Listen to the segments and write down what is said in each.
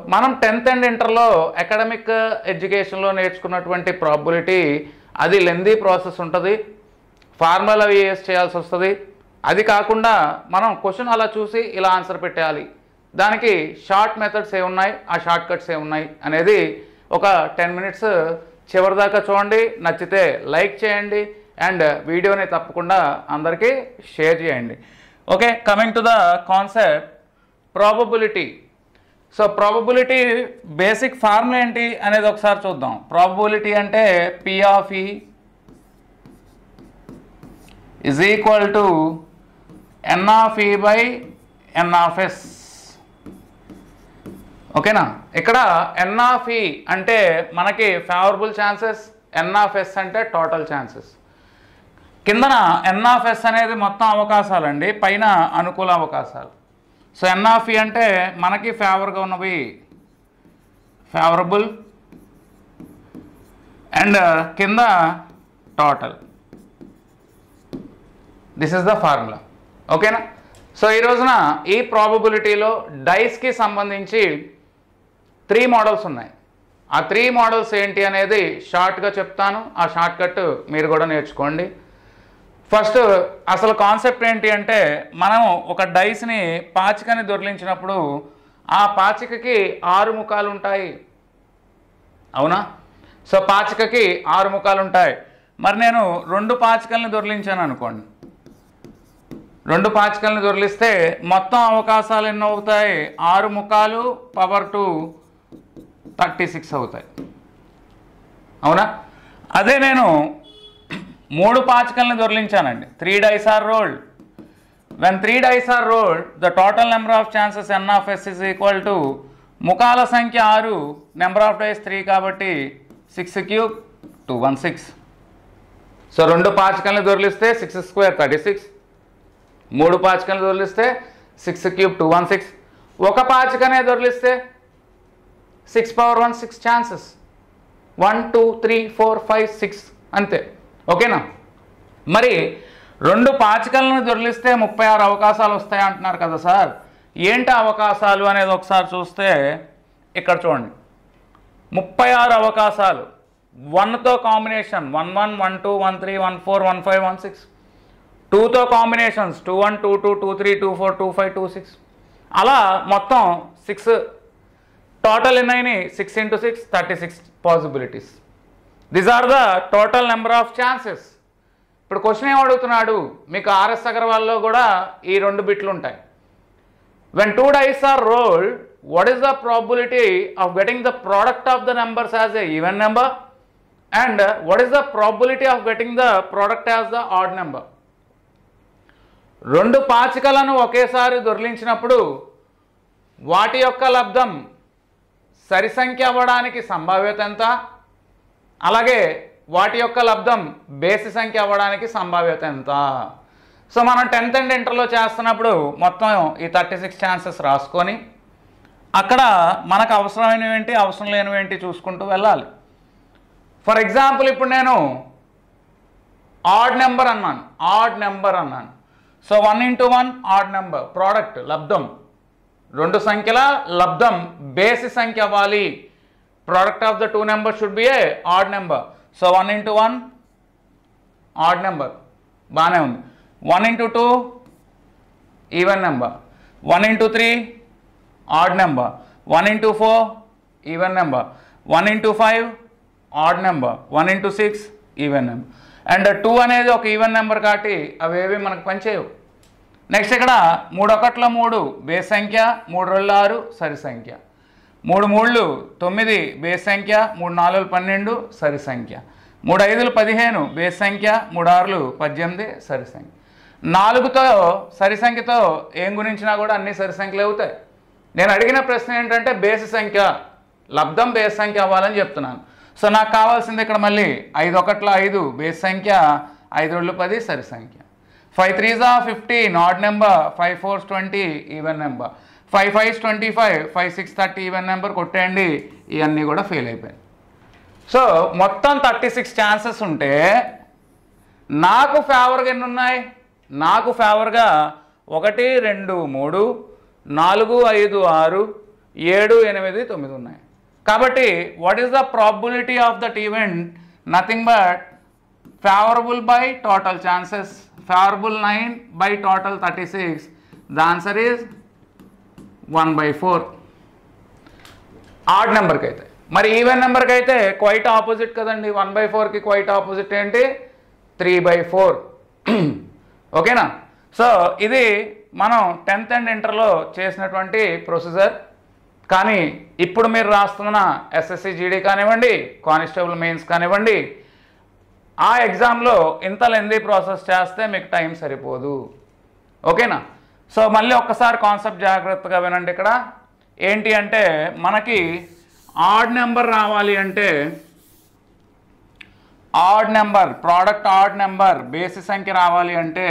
మనం tenth and ఇంటర్లో academic ఎడ్యుకేషన్లో నేర్చుకున్నటువంటి ప్రాబిలిటీ అది లెందీ ప్రాసెస్ ఉంటుంది ఫార్ములా వేస్ చేయాల్సి వస్తుంది అది కాకుండా మనం క్వశ్చన్ అలా చూసి ఇలా ఆన్సర్ పెట్టేయాలి దానికి షార్ట్ మెథడ్స్ ఏ ఉన్నాయి ఆ షార్ట్ కట్స్ ఏ ఉన్నాయి అనేది ఒక టెన్ మినిట్స్ చివరిదాకా చూడండి నచ్చితే లైక్ చేయండి అండ్ వీడియోని తప్పకుండా అందరికీ షేర్ చేయండి okay coming to the concept probability so probability basic formula ఏంటి అనేది ఒకసారి చూద్దాం ప్రాబబిలిటీ అంటే P of E is equal to N of E by N of S ఓకేనా ఇక్కడ ఎన్ ఆఫ్ ఈ అంటే మనకి favourable chances N of S అంటే టోటల్ ఛాన్సెస్ కిందన ఎన్ ఆఫ్ ఎస్ అనేది మొత్తం అవకాశాలండి పైన అనుకూల అవకాశాలు సో ఎన్ ఆఫ్ ఈ అంటే మనకి ఫేవర్గా ఉన్నవి ఫేవరబుల్ అండ్ కింద total this is the formula ఓకేనా సో ఈ రోజున ఈ ప్రాబబిలిటీలో డైస్కి సంబంధించి త్రీ మోడల్స్ ఉన్నాయి ఆ త్రీ మోడల్స్ ఏంటి అనేది షార్ట్గా చెప్తాను ఆ షార్ట్ కట్ మీరు కూడా నేర్చుకోండి ఫస్ట్ అసలు కాన్సెప్ట్ ఏంటి అంటే మనం ఒక డైస్ని పాచికని దొరిలించినప్పుడు ఆ పాచికకి ఆరు ముఖాలు ఉంటాయి అవునా సో పాచికకి ఆరు ముఖాలు ఉంటాయి మరి నేను రెండు పాచికల్ని దొరిలించాను అనుకోండి రెండు పాచికల్ని దొరిలిస్తే మొత్తం అవకాశాలు ఎన్ని అవుతాయి ఆరు ముఖాలు పవర్ టు థర్టీ సిక్స్ అవుతాయి అవునా అదే నేను మూడు పాచికల్ని దొరిలించానండి three dice are rolled when three dice are rolled the total number of chances N of S is equal to ముఖాల సంఖ్య ఆరు నెంబర్ ఆఫ్ డైస్ త్రీ కాబట్టి six cube two one six so రెండు పాచికల్ని దొరిలిస్తే సిక్స్ స్క్వేర్ థర్టీ సిక్స్ మూడు పాచికల్ని దొరిలిస్తే six cube two one six ఒక పాచికనే దొరిలిస్తే six power one six chances one two three four five six అంతే ఓకేనా మరి రెండు పాచికలను దొరిలిస్తే ముప్పై ఆరు అవకాశాలు వస్తాయి అంటున్నారు కదా సార్ ఏంటి అవకాశాలు అనేది ఒకసారి చూస్తే ఇక్కడ చూడండి ముప్పై ఆరు అవకాశాలు వన్తో combination one one one two one three one four one five one six టూతో combinations two one two two two three two four two five two six అలా మొత్తం సిక్స్ టోటల్ ఎన్నైనాయి six into six thirty six possibilities these are the total number of chances ఇప్పుడు question ఏం అడుగుతున్నాడు మీకు RS అగర్వాల్లో కూడా ఈ రెండు బిట్లు ఉంటాయి when two dice are rolled what is the probability of getting the product of the numbers as a even number and uh, what is the probability of getting the product as the odd number రెండు పాచికలను ఒకేసారి దొర్లించినప్పుడు వాటి యొక్క లబ్ధం సరి సంఖ్య అవ్వడానికి సంభావ్యత ఎంత అలాగే వాటి యొక్క లబ్ధం బేసి సంఖ్య అవ్వడానికి సంభావ్యత ఎంత సో మనం టెన్త్ అండ్ ఇంటర్లో చేస్తున్నప్పుడు మొత్తం ఈ థర్టీ సిక్స్ ఛాన్సెస్ రాసుకొని అక్కడ మనకు అవసరమైనవి ఏంటి అవసరం లేనివి ఏంటి చూసుకుంటూ వెళ్ళాలి ఫర్ ఎగ్జాంపుల్ ఇప్పుడు నేను ఆడ్ నెంబర్ అన్నాను ఆడ్ నెంబర్ అన్నాను so one into one odd number product లబ్ధం రెండు సంఖ్యల లబ్ధం బేసి సంఖ్య అవ్వాలి product of the two number should be a odd number so one into one odd number బాగానే ఉంది one into two even number one into three odd number one into four even number one into five odd number one into six even number and two అనేది ఒక even number కాబట్టి అవేవి మనకు పనిచేయవు next ఇక్కడ మూడు ఒకట్ల మూడు బేస్ సంఖ్య మూడు రెండు ఆరు సరి సంఖ్య మూడు మూళ్ళు తొమ్మిది బేస్ సంఖ్య మూడు నాలుగు పన్నెండు సరి సంఖ్య మూడు ఐదులు పదిహేను బేస్ సంఖ్య మూడు ఆరులు పద్దెనిమిది సరి సంఖ్య నాలుగుతో సరి సంఖ్యతో ఏం గురించినా కూడా అన్ని సరి సంఖ్యలు అవుతాయి నేను అడిగిన ప్రశ్న ఏంటంటే బేసి సంఖ్య లబ్ధం బేస్ సంఖ్య అవ్వాలని చెప్తున్నాను సో నాకు కావాల్సింది ఇక్కడ మళ్ళీ ఐదు ఒకట్ల ఐదు బేస్ సంఖ్య ఐదు రెండు పది సరి సంఖ్య ఫైవ్ త్రీజా fifteen odd number five fours twenty even number five fives twenty five five six thirty even number కొట్టేయండి ఇవన్నీ కూడా ఫెయిల్ అయిపోయాయి సో మొత్తం థర్టీ సిక్స్ ఛాన్సెస్ ఉంటే నాకు ఫేవర్గా ఎన్ని ఉన్నాయి నాకు ఫేవర్గా ఒకటి రెండు మూడు నాలుగు ఐదు ఆరు ఏడు ఎనిమిది తొమ్మిది ఉన్నాయి కాబట్టి what is the probability of that event nothing but favourable by total chances favourable nine by total thirty six the answer is one by four odd నెంబర్కి అయితే మరి ఈవెన్ నెంబర్కి అయితే క్వైట్ ఆపోజిట్ కదండి వన్ బై ఫోర్కి quite opposite ఏంటి three by four ఓకేనా so ఇది మనం టెన్త్ అండ్ ఇంటర్లో చేసినటువంటి ప్రొసీజర్ కానీ ఇప్పుడు మీరు రాస్తున్న ఎస్ఎస్సి జీడీ కానివ్వండి కానిస్టేబుల్ మెయిన్స్ కానివ్వండి ఆ ఎగ్జామ్లో ఇంత లెందీ ప్రాసెస్ చేస్తే మీకు టైం సరిపోదు ఓకేనా సో మళ్ళీ ఒక్కసారి కాన్సెప్ట్ జాగ్రత్తగా వినండి ఇక్కడ ఏంటి అంటే మనకి ఆడ్ నెంబర్ రావాలి అంటే odd number product odd number బేసి సంఖ్య రావాలి అంటే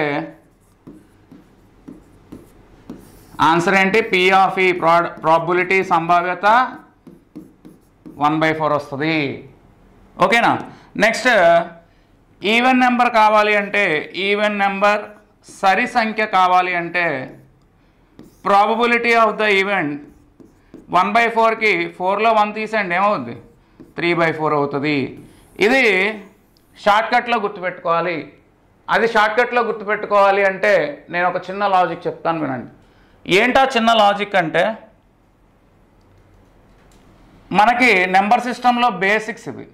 ఆన్సర్ ఏంటి పి ఆఫ్ ఈ ప్రా ప్రాబిలిటీ సంభావ్యత వన్ బై ఫోర్ వస్తుంది ఓకేనా నెక్స్ట్ ఈవెన్ నెంబర్ కావాలి అంటే ఈవెన్ నెంబర్ సరి సంఖ్య కావాలి అంటే probability of the event one by ఫోర్కి ఫోర్లో వన్ తీసేయండి ఏమవుద్ది త్రీ బై ఫోర్ అవుతుంది ఇది షార్ట్కట్లో గుర్తుపెట్టుకోవాలి అది షార్ట్కట్లో గుర్తుపెట్టుకోవాలి అంటే నేను ఒక చిన్న లాజిక్ చెప్తాను వినండి ఏంటా చిన్న లాజిక్ అంటే మనకి నెంబర్ సిస్టంలో బేసిక్స్ ఇవి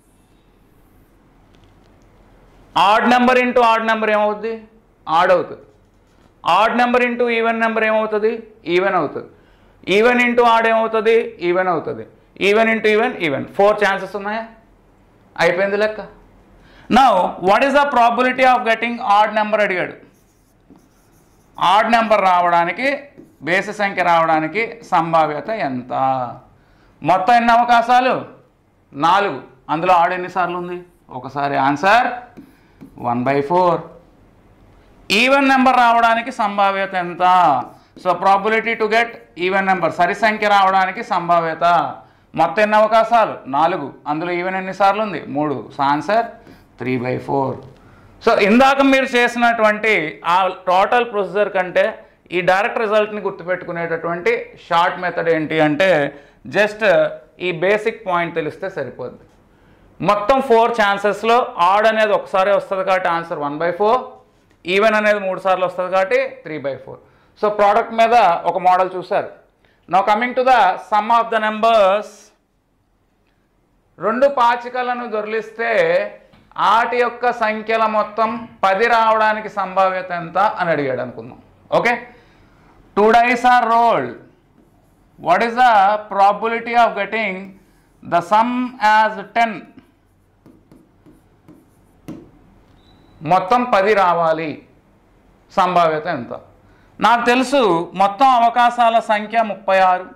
odd number into odd number ఏమవుతుంది ఆడ్ అవుతుంది odd number into even number ఏమవుతుంది ఈవెన్ అవుతుంది ఈవెన్ ఇంటూ ఆడ్ ఏమవుతుంది ఈవెన్ అవుతుంది even into even even four chances ఉన్నాయా అయిపోయింది లెక్క now what is the probability of getting odd number అడిగాడు ఆడ్ నెంబర్ రావడానికి బేసి సంఖ్య రావడానికి సంభావ్యత ఎంత మొత్తం ఎన్ని అవకాశాలు నాలుగు అందులో ఆడ్ ఎన్నిసార్లు ఉంది ఒకసారి answer one by four even number రావడానికి సంభావ్యత ఎంత so probability to get even number సరి సంఖ్య రావడానికి సంభావ్యత మొత్తం ఎన్ని అవకాశాలు నాలుగు అందులో ఈవెన్ ఎన్నిసార్లు ఉంది మూడు so answer three by four so ఇందాక మీరు చేసినటువంటి ఆ టోటల్ ప్రొసీజర్ కంటే ఈ డైరెక్ట్ రిజల్ట్ని గుర్తుపెట్టుకునేటటువంటి షార్ట్ మెథడ్ ఏంటి అంటే జస్ట్ ఈ బేసిక్ పాయింట్ తెలిస్తే సరిపోద్ది మొత్తం ఫోర్ ఛాన్సెస్లో ఆడ్ అనేది ఒకసారి వస్తుంది కాబట్టి answer one by four even అనేది మూడు సార్లు వస్తుంది కాబట్టి three by four so product మీద ఒక మోడల్ చూశారు now coming to the sum of the numbers రెండు పాచికలను దొరిలిస్తే ఆటి యొక్క సంఖ్యల మొత్తం పది రావడానికి సంభావ్యత ఎంత అని అడిగాడు అనుకుందాం okay two dice are rolled what is the probability of getting the sum as ten మొత్తం పది రావాలి సంభావ్యత ఎంత నాకు తెలుసు మొత్తం అవకాశాల సంఖ్య ముప్పై ఆరు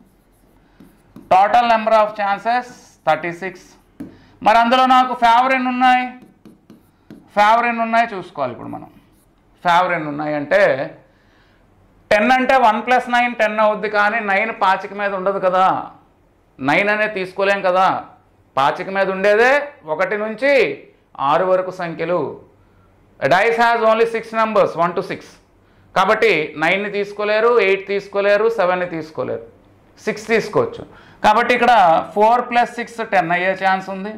total number of chances thirty six మరి అందులో నాకు ఫేవర్ ఎన్ని ఉన్నాయి ఫేవర్ ఎన్ని ఉన్నాయి చూసుకోవాలి ఇప్పుడు మనం ఫేవర్ ఎన్ని ఉన్నాయి అంటే టెన్ అంటే వన్ ప్లస్ నైన్ టెన్ అవుద్ది కానీ నైన్ పాచిక మీద ఉండదు కదా నైన్ అనేది తీసుకోలేం కదా పాచిక మీద ఉండేదే ఒకటి నుంచి ఆరు వరకు సంఖ్యలు dice has only six numbers one to six కాబట్టి నైన్ని తీసుకోలేరు ఎయిట్ తీసుకోలేరు సెవెన్ని తీసుకోలేరు సిక్స్ తీసుకోవచ్చు కాబట్టి ఇక్కడ ఫోర్ ప్లస్ సిక్స్ టెన్ అయ్యే ఛాన్స్ ఉంది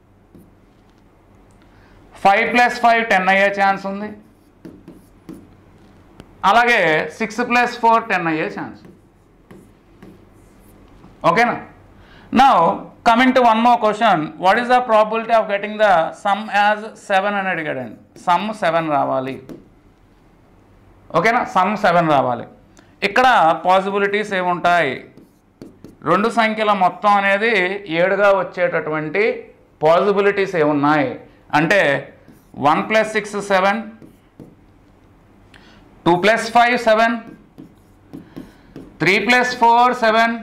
ఫైవ్ ప్లస్ ఫైవ్ టెన్ అయ్యే ఛాన్స్ ఉంది అలాగే సిక్స్ ప్లస్ ఫోర్ టెన్ అయ్యే ఛాన్స్ ఓకేనా now coming to one more question what is the probability of getting the sum as seven అని అడిగాడండి some seven రావాలి ఓకేనా సమ్ సెవెన్ రావాలి ఇక్కడ పాసిబిలిటీస్ ఏముంటాయి రెండు సంఖ్యల మొత్తం అనేది ఏడుగా వచ్చేటటువంటి పాసిబిలిటీస్ ఏమున్నాయి అంటే one plus six seven two plus five seven three plus four seven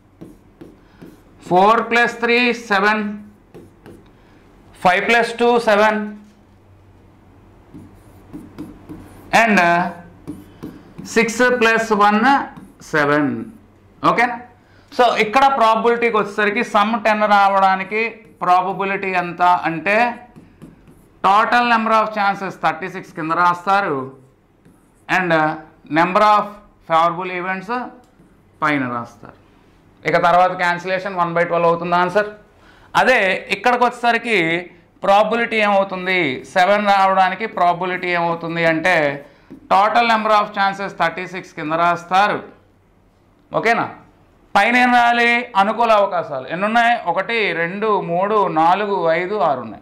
four plus three seven five plus two seven and six plus one seven ఓకేనా సో ఇక్కడ ప్రాబిలిటీకి వచ్చేసరికి సమ్ టెన్ రావడానికి ప్రాబబిలిటీ ఎంత అంటే total number of chances thirty six కింద రాస్తారు and number of favourable events పైన రాస్తారు ఇక తర్వాత క్యాన్సిలేషన్ వన్ బై ట్వెల్వ్ అవుతుంది ఆన్సర్ అదే ఇక్కడికి వచ్చేసరికి ప్రాబిలిటీ ఏమవుతుంది సెవెన్ రావడానికి ప్రాబిలిటీ ఏమవుతుంది అంటే total number of chances thirty six కింద రాస్తారు ఓకేనా పైన ఏం రాయాలి అనుకూల అవకాశాలు ఎన్ని ఉన్నాయి ఒకటి రెండు మూడు నాలుగు ఐదు ఆరు ఉన్నాయి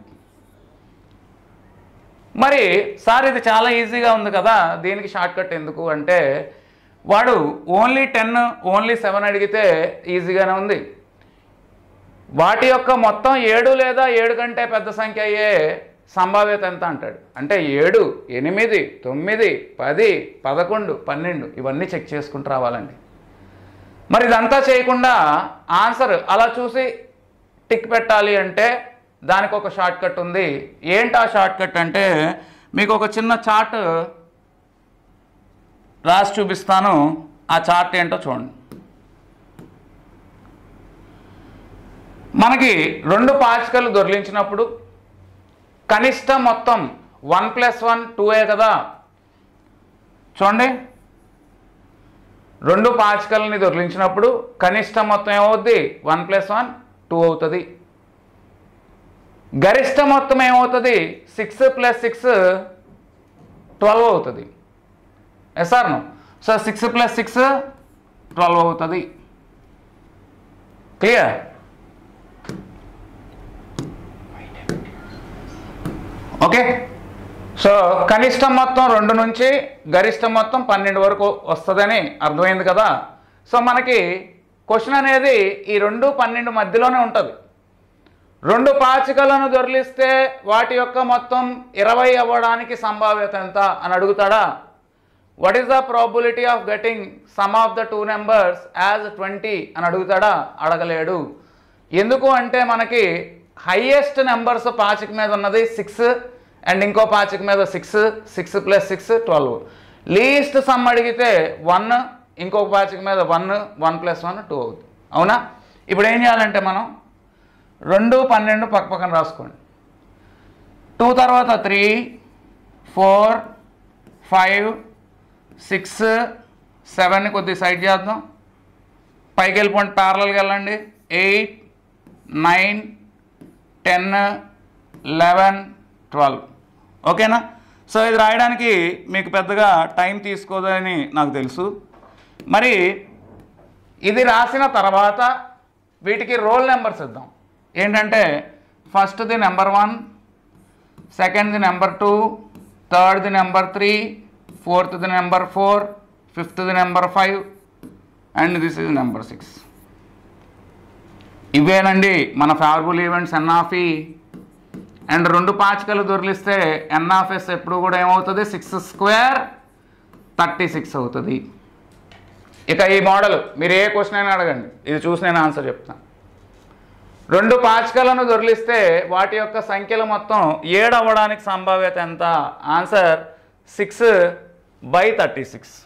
మరి సార్ ఇది చాలా ఈజీగా ఉంది కదా దీనికి షార్ట్ కట్ ఎందుకు అంటే వాడు ఓన్లీ టెన్ ఓన్లీ సెవెన్ అడిగితే ఈజీగానే ఉంది వాటి యొక్క మొత్తం ఏడు లేదా ఏడు కంటే పెద్ద సంఖ్య అయ్యే సంభావ్యత ఎంత అంటాడు అంటే ఏడు ఎనిమిది తొమ్మిది పది పదకొండు పన్నెండు ఇవన్నీ చెక్ చేసుకుంటూ రావాలండి మరి ఇదంతా చేయకుండా ఆన్సర్ అలా చూసి టిక్ పెట్టాలి అంటే దానికి ఒక షార్ట్ కట్ ఉంది ఏంటి ఆ షార్ట్ కట్ అంటే మీకు ఒక చిన్న చార్ట్ రాసి చూపిస్తాను ఆ చార్ట్ ఏంటో చూడండి మనకి రెండు పాచికలు దొరిలించినప్పుడు కనిష్ట మొత్తం వన్ ప్లస్ వన్ టూ ఏ కదా చూడండి రెండు పాచికల్ని దొరిలించినప్పుడు కనిష్ట మొత్తం ఏమవుద్ది వన్ ప్లస్ వన్ టూ అవుతుంది గరిష్ట మొత్తం ఏమవుతుంది సిక్స్ ప్లస్ సిక్స్ ట్వెల్వ్ అవుతుంది yes or no so six plus six twelve అవుతుంది క్లియర్ ఓకే సో కనిష్టం మొత్తం రెండు నుంచి గరిష్టం మొత్తం పన్నెండు వరకు వస్తుందని అర్థమైంది కదా సో మనకి క్వశ్చన్ అనేది ఈ రెండు పన్నెండు మధ్యలోనే ఉంటుంది రెండు పాచికలను దొరిలిస్తే వాటి యొక్క మొత్తం ఇరవై అవ్వడానికి సంభావ్యత ఎంత అని అడుగుతాడా what is the probability of getting sum of the two numbers as twenty అని అడుగుతాడా అడగలేడు ఎందుకు అంటే మనకి హయ్యెస్ట్ నెంబర్స్ పాచిక మీద ఉన్నది సిక్స్ అండ్ ఇంకో పాచిక మీద six six plus six twelve least sum అడిగితే వన్ ఇంకొక పాచిక మీద one one plus one two అవుతుంది అవునా ఇప్పుడు ఏం చేయాలంటే మనం రెండు పన్నెండు పక్క పక్కన రాసుకోండి టూ తర్వాత three four five six seven కొద్ది సైడ్ చేద్దాం పైకి వెళ్ళిపోండి ప్యారలల్గా వెళ్ళండి eight nine ten eleven twelve ఓకేనా సో ఇది రాయడానికి మీకు పెద్దగా టైం తీసుకోదని నాకు తెలుసు మరి ఇది రాసిన తర్వాత వీటికి రోల్ నెంబర్స్ ఇద్దాం ఏంటంటే ఫస్ట్ది నెంబర్ వన్ సెకండ్ది నెంబర్ టూ థర్డ్ది నెంబర్ త్రీ ఫోర్త్ది నెంబర్ ఫోర్ ఫిఫ్త్ది number five and this is number six ఇవేనండి మన ఫేవరబుల్ ఈవెంట్స్ ఎన్ఆఫీ అండ్ రెండు పాచికలు దొరిలిస్తే ఎన్ఆఫ్ఎస్ ఎప్పుడు కూడా ఏమవుతుంది సిక్స్ స్క్వేర్ థర్టీ సిక్స్ అవుతుంది ఇక ఈ మోడల్ మీరు ఏ క్వశ్చన్ అయినా అడగండి ఇది చూసి నేను ఆన్సర్ చెప్తాను రెండు పాచికలను దొరిలిస్తే వాటి యొక్క సంఖ్యలు మొత్తం ఏడు అవ్వడానికి సంభావ్యత ఎంత answer six by thirty six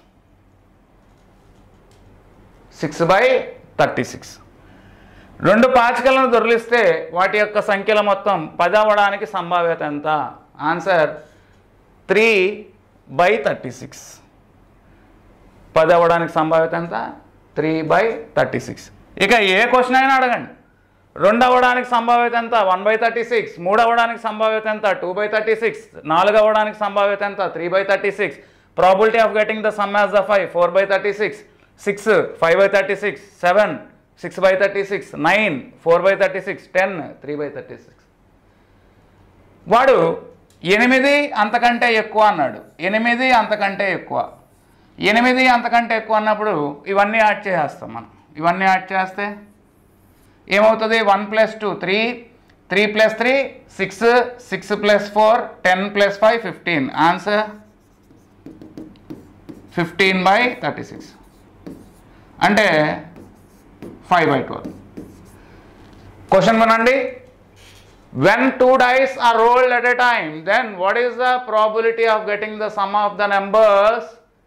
six by thirty six రెండు పాచికలను దొరిలిస్తే వాటి యొక్క సంఖ్యల మొత్తం పది అవ్వడానికి సంభావ్యత ఎంత answer three by thirty six పది అవ్వడానికి సంభావ్యత ఎంత త్రీ బై థర్టీ సిక్స్ ఇక ఏ క్వశ్చన్ అయినా అడగండి రెండు అవ్వడానికి సంభావ్యత ఎంత వన్ బై థర్టీ సిక్స్ మూడు అవ్వడానికి సంభావ్యత ఎంత టూ బై థర్టీ సిక్స్ నాలుగు అవ్వడానికి సంభావ్యత ఎంత three by thirty six probability of getting the sum as the five four by thirty six six five by thirty six seven six by thirty six nine four by thirty six ten three by thirty six వాడు ఎనిమిది అంతకంటే ఎక్కువ అన్నాడు ఎనిమిది అంతకంటే ఎక్కువ ఎనిమిది అంతకంటే ఎక్కువ అన్నప్పుడు ఇవన్నీ యాడ్ చేసేస్తాం మనం ఇవన్నీ యాడ్ చేస్తే ఏమవుతుంది one plus two three three plus three six six plus four ten plus five fifteen answer fifteen by thirty six అంటే ఫైవ్ బై ట్వెల్వ్ క్వశ్చన్ వినండి when two dice are rolled at a time then what is the probability of getting the sum of the numbers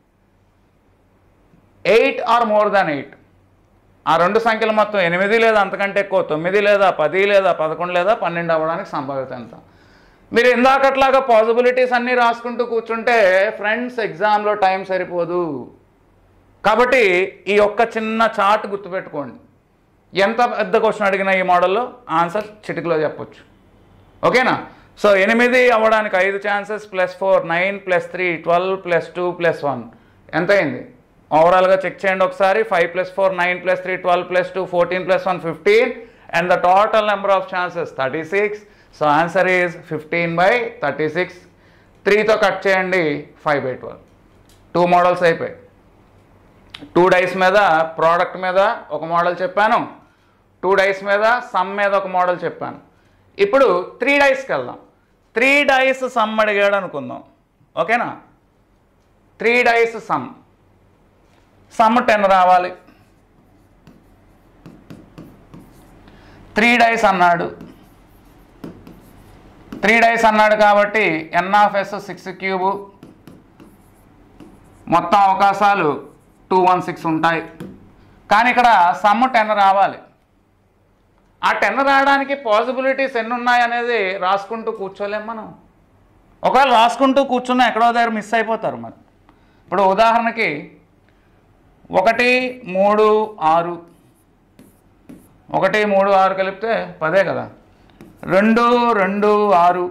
8 or more than 8 ఆ రెండు సంఖ్యలు మొత్తం ఎనిమిది లేదా అంతకంటే ఎక్కువ తొమ్మిది లేదా పది లేదా పదకొండు లేదా పన్నెండు అవ్వడానికి సంభావ్యత ఎంత మీరు ఇందాకట్లాగా పాసిబిలిటీస్ అన్నీ రాసుకుంటూ కూర్చుంటే ఫ్రెండ్స్ ఎగ్జామ్లో టైం సరిపోదు కాబట్టి ఈ ఒక్క చిన్న చార్ట్ గుర్తుపెట్టుకోండి ఎంత పెద్ద క్వశ్చన్ అడిగినా ఈ మోడల్లో ఆన్సర్ చిటికలో చెప్పొచ్చు ఓకేనా సో ఎనిమిది అవ్వడానికి ఐదు chances plus four nine plus three twelve plus two plus one ఎంత అయింది ఓవరాల్గా చెక్ చేయండి ఒకసారి five plus four nine plus three twelve plus two fourteen plus one fifteen and the total number of chances thirty six so answer is fifteen by thirty six త్రీతో cut చేయండి five by twelve two models అయిపోయాయి two dice మీద product మీద ఒక model చెప్పాను two dice మీద some మీద ఒక మోడల్ చెప్పాను ఇప్పుడు త్రీ డైస్కి వెళ్దాం త్రీ డైస్ సమ్ అడిగాడు అనుకుందాం ఓకేనా three dice sum sum ten రావాలి త్రీ డైస్ అన్నాడు త్రీ డైస్ అన్నాడు కాబట్టి N of S six cube మొత్తం అవకాశాలు టూ వన్ సిక్స్ ఉంటాయి కానీ ఇక్కడ సమ్ టెన్ రావాలి ఆ టెన్ రావడానికి పాసిబిలిటీస్ ఎన్ని ఉన్నాయి అనేది రాసుకుంటూ కూర్చోలేం మనం ఒకవేళ రాసుకుంటూ కూర్చున్నా ఎక్కడో దగ్గర మిస్ అయిపోతారు మరి ఇప్పుడు ఉదాహరణకి ఒకటి మూడు ఆరు ఒకటి మూడు ఆరు కలిపితే పదే కదా రెండు రెండు ఆరు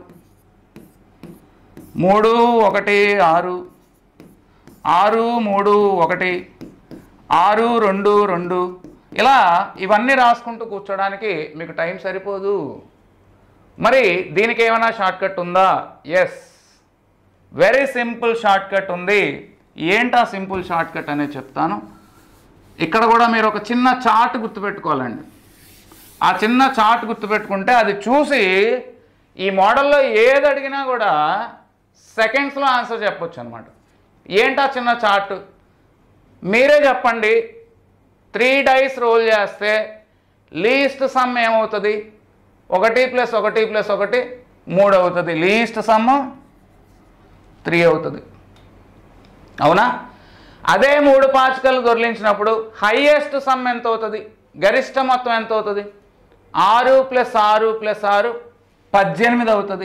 మూడు ఒకటి ఆరు ఆరు మూడు ఒకటి ఆరు రెండు రెండు ఇలా ఇవన్నీ రాసుకుంటూ కూర్చోడానికి మీకు టైం సరిపోదు మరి దీనికి ఏమైనా షార్ట్ కట్ ఉందా yes very simple short cut ఉంది ఏంటా సింపుల్ షార్ట్ కట్ అనేది చెప్తాను ఇక్కడ కూడా మీరు ఒక చిన్న చార్ట్ గుర్తుపెట్టుకోవాలండి ఆ చిన్న చార్ట్ గుర్తుపెట్టుకుంటే అది చూసి ఈ మోడల్లో ఏది అడిగినా కూడా సెకండ్స్లో ఆన్సర్ చెప్పొచ్చు అనమాట ఏంటా చిన్న చార్ట్ మీరే చెప్పండి త్రీ డైస్ రోల్ చేస్తే లీస్ట్ సమ్ ఏమవుతుంది ఒకటి ప్లస్ ఒకటి ప్లస్ ఒకటి మూడు అవుతుంది లీస్ట్ సమ్ త్రీ అవుతుంది అవునా అదే మూడు పాచికలు దొరిలించినప్పుడు హైయెస్ట్ సమ్ ఎంత అవుతుంది గరిష్ట మొత్తం ఎంత అవుతుంది ఆరు ప్లస్ ఆరు ప్లస్ ఆరు పద్దెనిమిది అవుతుంది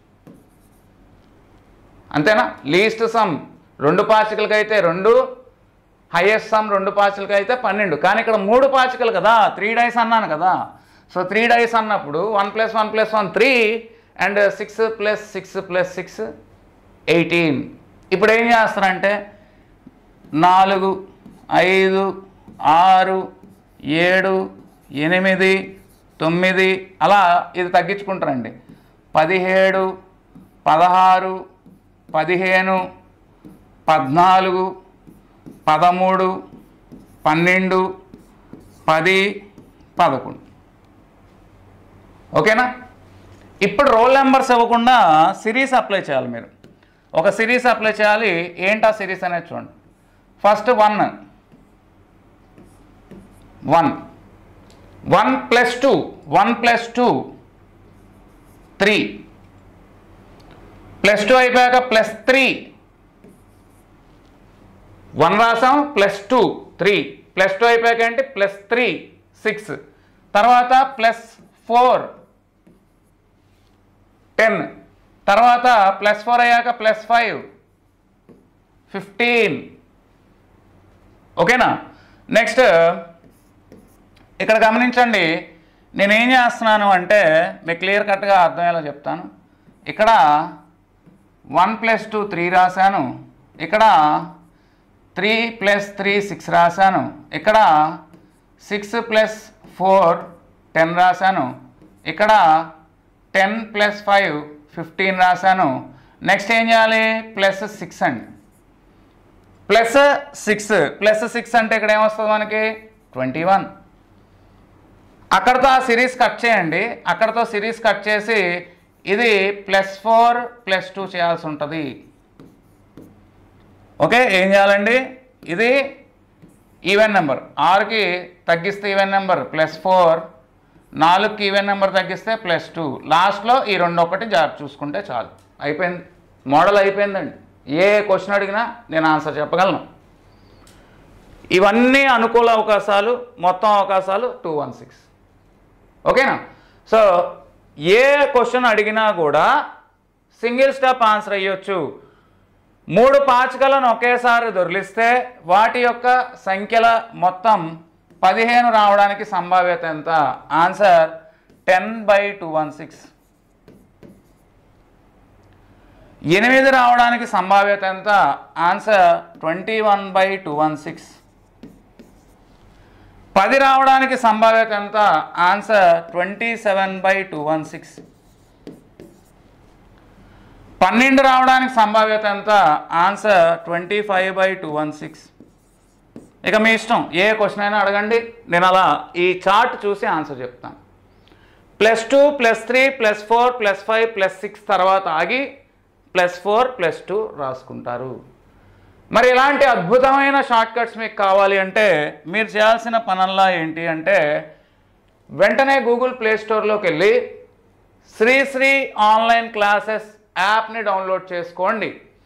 అంతేనా లీస్ట్ సమ్ రెండు పాచికలకైతే రెండు హైయెస్ట్ సమ్ రెండు పాచికలకి అయితే పన్నెండు కానీ ఇక్కడ మూడు పాచికలు కదా త్రీ డైస్ అన్నాను కదా సో త్రీ డైస్ అన్నప్పుడు one plus one plus one three and six plus six plus six eighteen ఇప్పుడు ఏం చేస్తారంటే నాలుగు ఐదు ఆరు ఏడు ఎనిమిది తొమ్మిది అలా ఇది తగ్గించుకుంటారండి పదిహేడు పదహారు పదిహేను పద్నాలుగు పదమూడు పన్నెండు పది పదకొండు ఓకేనా ఇప్పుడు రోల్ నెంబర్స్ ఇవ్వకుండా సిరీస్ అప్లై చేయాలి మీరు ఒక సిరీస్ అప్లై చేయాలి ఏంటా సిరీస్ అనేది చూడండి first one one one plus two one plus two three plus two అయిపోయాక ప్లస్ త్రీ వన్ రాసాం plus two three plus two అయిపోయాక ఏంటి ప్లస్ త్రీ సిక్స్ తర్వాత ప్లస్ ఫోర్ టెన్ తర్వాత ప్లస్ ఫోర్ అయ్యాక ప్లస్ ఫైవ్ ఫిఫ్టీన్ ఓకేనా next ఇక్కడ గమనించండి నేను ఏం చేస్తున్నాను అంటే మీకు క్లియర్ కట్గా అర్థమయ్యేలా చెప్తాను ఇక్కడ వన్ ప్లస్ టూ త్రీ రాశాను ఇక్కడ త్రీ ప్లస్ త్రీ సిక్స్ రాశాను ఇక్కడ సిక్స్ ప్లస్ ఫోర్ టెన్ రాశాను ఇక్కడ టెన్ ప్లస్ ఫైవ్ ఫిఫ్టీన్ రాశాను నెక్స్ట్ ఏం చేయాలి ప్లస్ సిక్స్ అండి ప్లస్ సిక్స్ ప్లస్ సిక్స్ అంటే ఇక్కడ ఏమొస్తుంది మనకి ట్వంటీ వన్ అక్కడతో ఆ సిరీస్ కట్ చేయండి అక్కడతో సిరీస్ కట్ చేసి ఇది ప్లస్ ఫోర్ ప్లస్ టూ చేయాల్సి ఉంటుంది ఓకే ఏం చేయాలండి ఇది ఈవెన్ నెంబర్ ఆరుకి తగ్గిస్తే ఈవెన్ నెంబర్ ప్లస్ ఫోర్ నాలుగుకి ఈవెన్ నెంబర్ తగ్గిస్తే ప్లస్ టూ లాస్ట్లో ఈ రెండు ఒకటి జాగ్రత్త చూసుకుంటే చాలు అయిపోయింది మోడల్ అయిపోయిందండి ఏ క్వశ్చన్ అడిగినా నేను ఆన్సర్ చెప్పగలను ఇవన్నీ అనుకూల అవకాశాలు మొత్తం అవకాశాలు టూ వన్ సిక్స్ ఓకేనా సో ఏ క్వశ్చన్ అడిగినా కూడా సింగిల్ స్టెప్ ఆన్సర్ అయ్యొచ్చు మూడు పాచికలను ఒకేసారి దొరిలిస్తే వాటి యొక్క సంఖ్యల మొత్తం పదిహేను రావడానికి సంభావ్యత ఎంత answer ten by two one six ఎనిమిది రావడానికి సంభావ్యత ఎంత answer twenty one by two one six పది రావడానికి సంభావ్యత ఎంత answer twenty seven by two one six పన్నెండు రావడానికి సంభావ్యత ఎంత answer twenty five by two one six ఇక మీ ఇష్టం ఏ క్వశ్చన్ అయినా అడగండి నేను అలా ఈ చార్ట్ చూసి ఆన్సర్ చెప్తాను plus two plus three plus four plus five plus six తర్వాత ఆగి ప్లస్ ఫోర్ ప్లస్ టూ రాసుకుంటారు మరి ఇలాంటి అద్భుతమైన షార్ట్ కట్స్ మీకు కావాలి అంటే మీరు చేయాల్సిన పనల్లా ఏంటి అంటే వెంటనే గూగుల్ ప్లే స్టోర్లోకి వెళ్ళి శ్రీ శ్రీ ఆన్లైన్ క్లాసెస్ యాప్ని డౌన్లోడ్ చేసుకోండి